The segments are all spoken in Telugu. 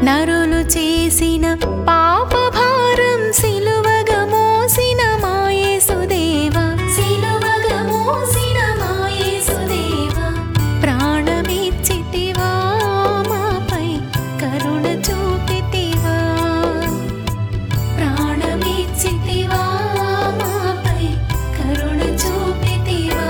నరులు చేసిన పాప భారం సిలువగా మోసిన మాయేసుదేవా సిలువగా మోసిన మాయేసుదేవా ప్రాణమిచ్చితివా మాపై కరుణ చూపితివా ప్రాణమిచ్చితివా మాపై కరుణ చూపితివా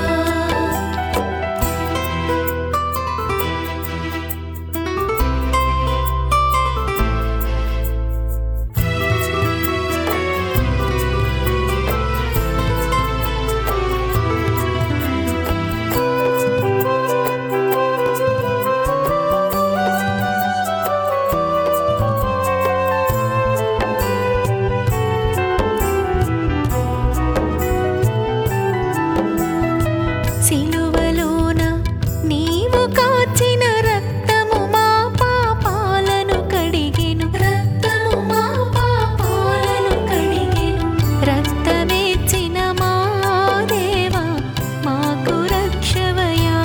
సిలువలోన నీవు కాచిన రక్తము మా పాపాలను కడిగెను రక్తము మా పాపాలను కడిగెను రక్తమేచిన మా దేవా మాకు రక్షవయా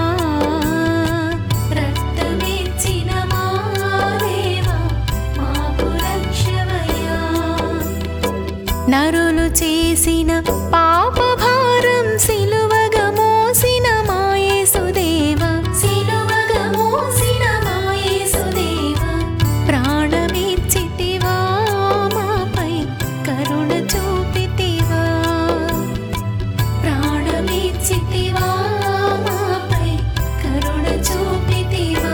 రక్తమేచిన మా దేవా మాకు రక్షవయా నరులు చేసిన పాప భారం సిలువగా మోసిన మాయేసుదేవా సిలువగా మోసిన మాయేసుదేవా ప్రాణమిచ్చితివా మాపై కరుణ చూపితివా ప్రాణమిచ్చితివా మాపై కరుణ చూపితివా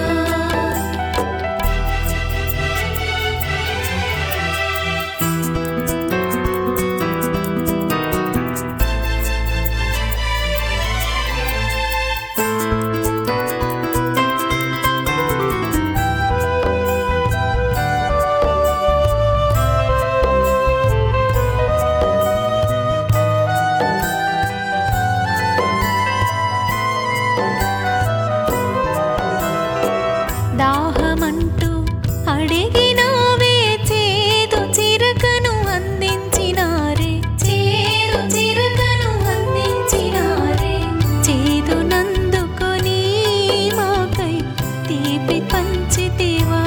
దాహమంటూ అడిగినావే చేదు చిరకను అందించినారే చేదు చిరకను అందించినారే చేదు నందుకొని మాకై తీపి పంచితివా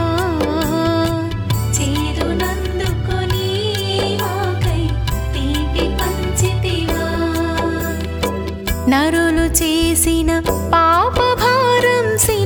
చేదు నందుకొని మాకై తీపి పంచితివా నరులు చేసిన పాప భారం సి